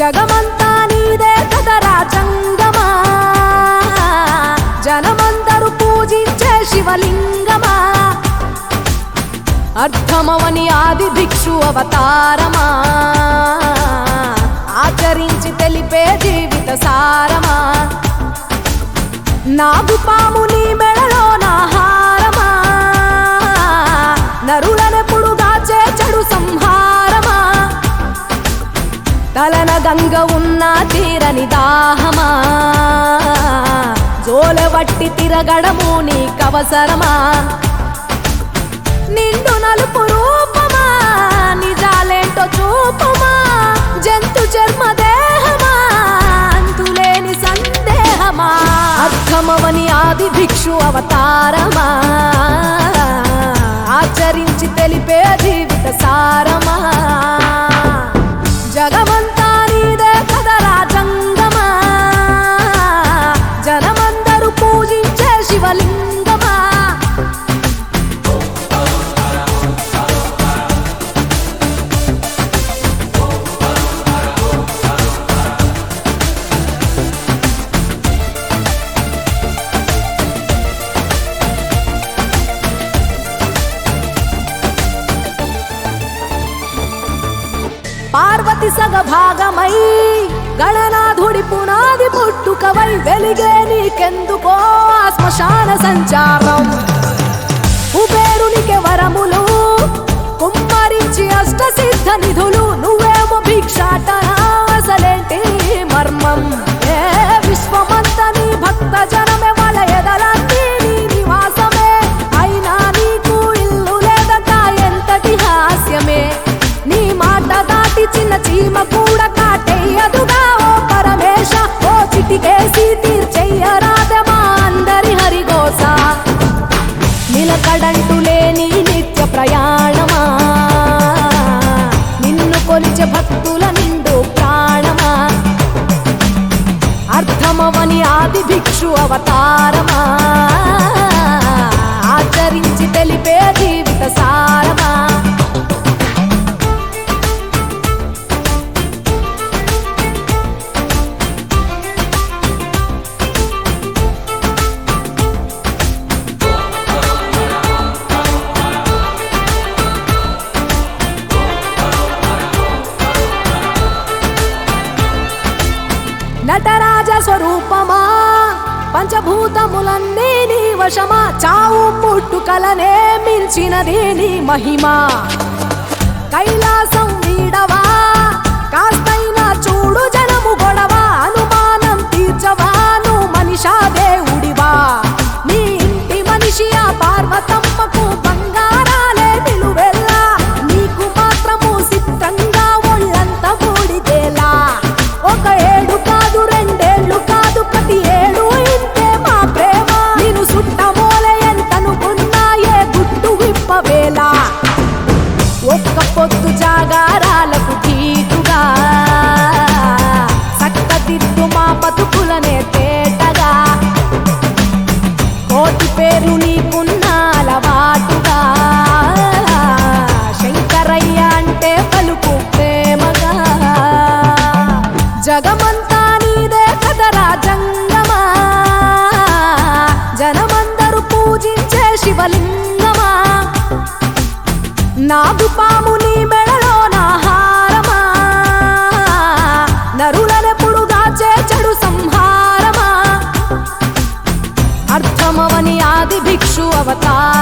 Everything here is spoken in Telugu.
జగమంతా నీదే కదరా జంగమా జనమందరూ పూజించే శివలింగమా అర్థమవని ఆది భిక్షు అవతారమా ఆచరించి తెలిపే జీవిత సారమా నాగుపాము నీ మెడలో నా హారమా నరులనెప్పుడు దాచే చెడు సంహారమా తలన గంగ ఉన్న తీరని దాహమా జోలవట్టి తిరగడము నీకవసరమా నిండు నలుపు రూపమా నిజాలేంటో చూపమా జంతు చర్మ దేహమా అంతులేని సందేహమా అర్థమవని ఆది భిక్షు అవతారమా ఆచరించి తెలిపే జీవిత సారమా జగమంతా నీదే కదరా జంగమా జనమందరూ పూజించే శివలింగమా పార్వతి సగ భాగమై గణనాథుడి పునాది పుట్టుకవై వెలిగే నీకెందుకో ఆ శ్మశాన సంచారం కుబేరునికి వరములు కుమ్మరించి అష్ట సిద్ధ నిధులు నువ్వేమో భిక్షాటన అసలేంటి మర్మం ఏ విశ్వమంత నీ భక్త జనమే వాళ్ళ ఎదలంతి నీ నివాసమే అయినా నీకు ఇల్లు లేదట ఎంతటి హాస్యమే నీ మాట దాటి చిన్న చీమ కూడా కాటేయదుగా ఓ పరమేశ ఓ చిటికేసి తీర్చెయ్యరాదే మా అందరి హరిగోస నిలకడంటూ లేని నిత్య ప్రయాణమా నిన్ను కొలిచే భక్తుల నిండు ప్రాణమా అర్థమవని ఆది భిక్షు అవతారమా ఆచరించి తెలిపే జీవిత సారమా నటరాజ స్వరూపమా పంచభూతములన్నీ నీ వశమా చావు పుట్టుకలనే మించినది నీ మహిమా కైలాసం వీడవా కాస్తైనా చూడు జనము గొడవ అనుమానం తీర్చవా నువ్వు మనిషా దేవుడివా నీ ఇంటి మనిషి ఆ పార్వతమ్మకు బంగారాలే నిలువెల్లా నీకు మాత్రము సిద్ధంగా ఒళ్ళంత మూడిదేలా ఒక ఏడు కాదు రెండేళ్లు కాదు ప్రతి ఏడు ఇంతే మా ప్రేమ నేను సుట్టమోలే ఎంతనుకున్నా ఏ గుట్టు విప్పవేలా ఒక్క పొద్దు జాగారాలకు తీటుగా చక్కదిద్దు మా బతుకులనే తేటగా కోటి పేరు నీకున్న అలవాటుగా శంకరయ్య అంటే పలుకు ప్రేమగా జగమంతా నీదే కదరా జంగమా జనమందరూ పూజించే శివలింగమా నాగుపాము నీ మెడలో నా హారమా నరులనెప్పుడు దాచే చెడు సంహారమా అర్థమవని ఆది భిక్షు అవతార